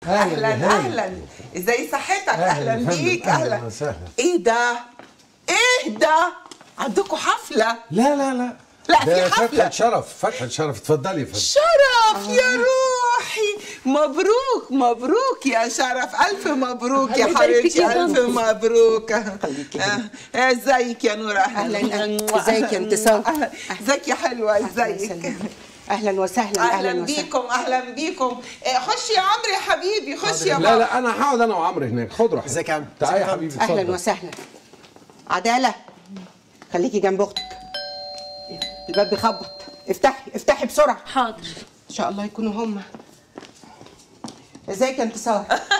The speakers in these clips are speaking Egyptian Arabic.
اهلا أهلاً، اهلا ازاي صحتك أهلاً اهلا يا فندم، بيك أهلاً اهلا وسهلاً. ايه ده ايه ده عندكم حفله لا لا لا لا، في ده حفلة. فتحة شرف فتحة شرف اتفضلي يا فندم شرف يا روحي مبروك مبروك يا شرف الف مبروك يا الله يبارك فيك حبيبتي يا الف مبروك آه، آه، ازيك يا نورة أهلاً، ازيك يا انتصار؟ أهلاً. ازيك يا حلوة ازيك وسهلاً. اهلا وسهلا اهلا وسهلا بيكم اهلا بيكم آه، خش يا عمرو يا حبيبي خش يا لا بابا لا انا هقعد انا وعمرو هناك خد روح ازيك يا عم؟ تعالى يا حبيبي اهلا اتفضل وسهلا عداله خليكي جنب اختك الباب بيخبط افتحي افتحي بسرعه حاضر ان شاء الله يكونوا هم ازيك يا انتصار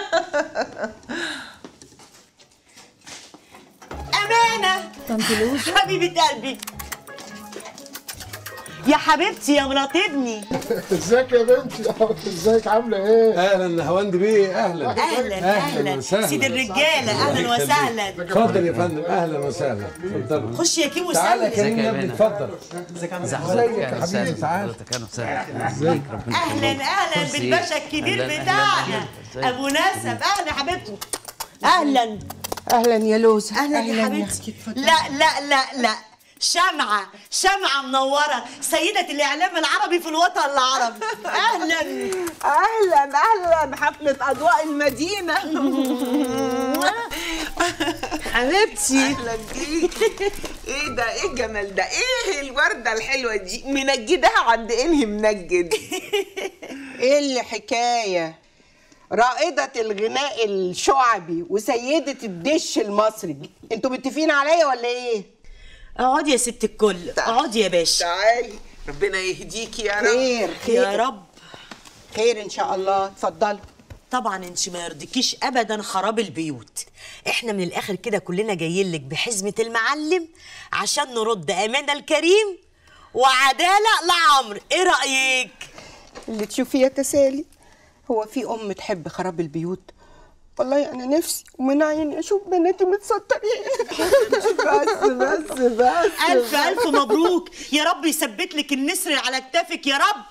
أمانة طنط لوزة حبيبة قلبي يا حبيبتي يا مرات ابني ازيك يا بنتي ازيك عامله ايه اهلا هوند بيه اهلا اهلا أهلاً اهلا وسهلاً. سيد الرجاله اهلا وسهلا اتفضل يا فندم اهلا وسهلا اتفضل خش يا كيمو تعالى يا سلم كريم يا ابني اتفضل ازيك يا عم ازيك يا حبيبي تعالى ازيك اهلا اهلا بالباشا الكبير أهلاً، أهلاً بتاعنا بيك. ابو نسب اهلا حبيبتي اهلا اهلا يا لوز اهلا يا حبيبتي لا لا لا لا شمعة شمعة منورة سيدة الإعلام العربي في الوطن العربي أهلا اهلا اهلا حفله اضواء المدينه حبيبتي اهلا بيك ايه ده ايه الجمال ده ايه الورده الحلوه دي منجدها عند انهي منجد ايه اللي حكايه رائدة الغناء الشعبي وسيدة الدش المصري انتوا متفقين عليا ولا ايه؟ اقعدي يا ست الكل اقعدي يا باشا تعالي ربنا يهديكي يا رب خير خير يا رب خير ان شاء الله اتفضلوا طبعا انت ما يرضيكيش ابدا خراب البيوت احنا من الاخر كده كلنا جايين لك بحزمه المعلم عشان نرد امانه الكريم وعداله لعمرو ايه رايك اللي تشوفيه يا تسالي هو في ام تحب خراب البيوت والله انا نفسي ومن عيني اشوف بناتي متسترين بس بس بس الف الف مبروك يا رب يثبت لك النسر على كتافك يا رب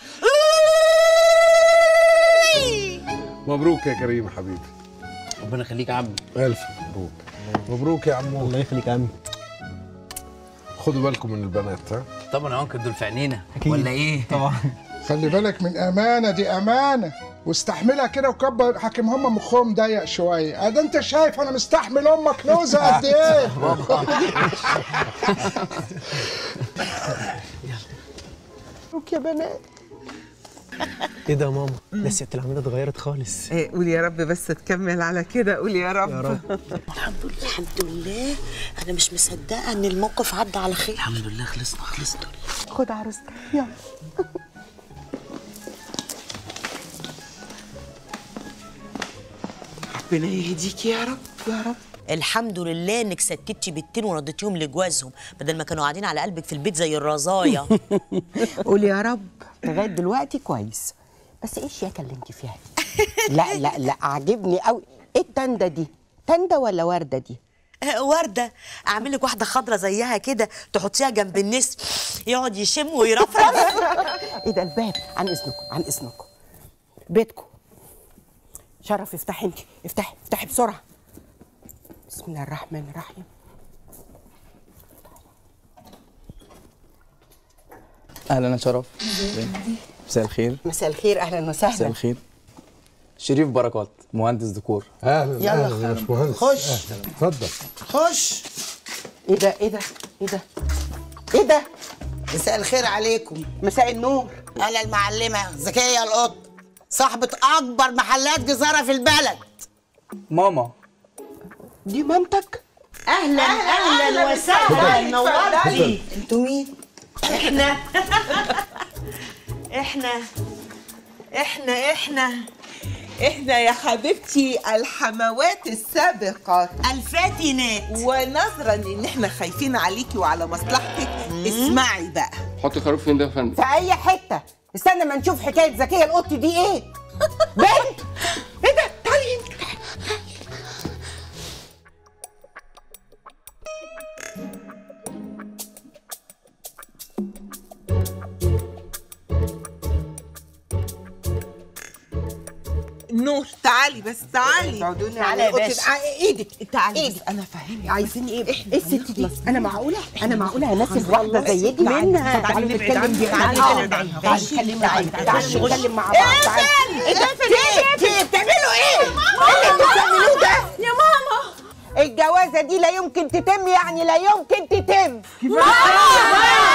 مبروك يا كريم حبيبي ربنا يخليك يا عمي الف مبروك مبروك يا عمو الله يخليك يا عمي خدوا بالكم من البنات ها طبعا يا انكل دول في عينينا ولا ايه؟ طبعا خلي بالك من امانه دي امانه واستحملها كده وكبر حاكم هم مخهم ضيق شويه ادي انت شايف انا مستحمل امك لوزه قد ايه مبروك يا بنات ايه ده يا ماما ده ست العميله اتغيرت خالص إيه قول يا رب بس تكمل على كده قول يا رب, يا رب الحمد لله انا مش مصدقه ان الموقف عدى على خير الحمد لله خلصنا خلصنا خد عروستك يلا ربنا يهديكي يا رب يا رب الحمد لله انك سكتتي بنتين ورديتيهم لجوازهم بدل ما كانوا قاعدين على قلبك في البيت زي الرزايا قول يا رب لغايه دلوقتي كويس بس ايه الشياكه اللي انت فيها دي؟ لا لا لا عاجبني قوي ايه التنده دي تنده ولا ورده دي آه، ورده اعمل لك واحده خضره زيها كده تحطيها جنب النسر يقعد يشم ويرفرف ايه ده الباب عن اذنكم عن اذنكم بيتكم شرف افتحي انت افتحي افتحي بسرعه بسم الله الرحمن الرحيم اهلا يا شرف مساء الخير مساء الخير اهلا مساء وسهلا الخير شريف بركات مهندس ديكور اهلا يلا. اهلا يا باشمهندس خش. اهلا اتفضل خش ايه ده ايه ده ايه ده ايه ده مساء الخير عليكم مساء النور انا المعلمه زكيه القط صاحبه اكبر محلات جزاره في البلد ماما دي مامتك اهلا اهلا وسهلا نورتي انتوا مين احنا احنا احنا احنا احنا يا حبيبتي الحموات السابقات الفاتنات ونظرا ان احنا خايفين عليكي وعلى مصلحتك اسمعي بقى حط خروف فين ده يا فندم؟ في اي حته استنى ما نشوف حكايه زكيه القط دي ايه بنت ايه ده تعالي هنا. نور تعالي تعالي بس تعالي تعالى يا باشا ايدك تعالي إيدك. بس انا فاهمك عايزين ايه ايه الست دي انا معقوله انا معقوله هناسب واحده زي دي منها تعالوا نتكلم دي تعالي تعالوا نبعد عنها. تعالوا خشي، نتكلم تعالي، تعالوا تعالي، خشي. نتكلم مع بعض تعالوا ايه ده في ايه بتعملوا ايه؟ ايه اللي انتوا بتعملوه ده؟ يا ماما الجوازه دي لا يمكن تتم يعني لا يمكن تتم ماما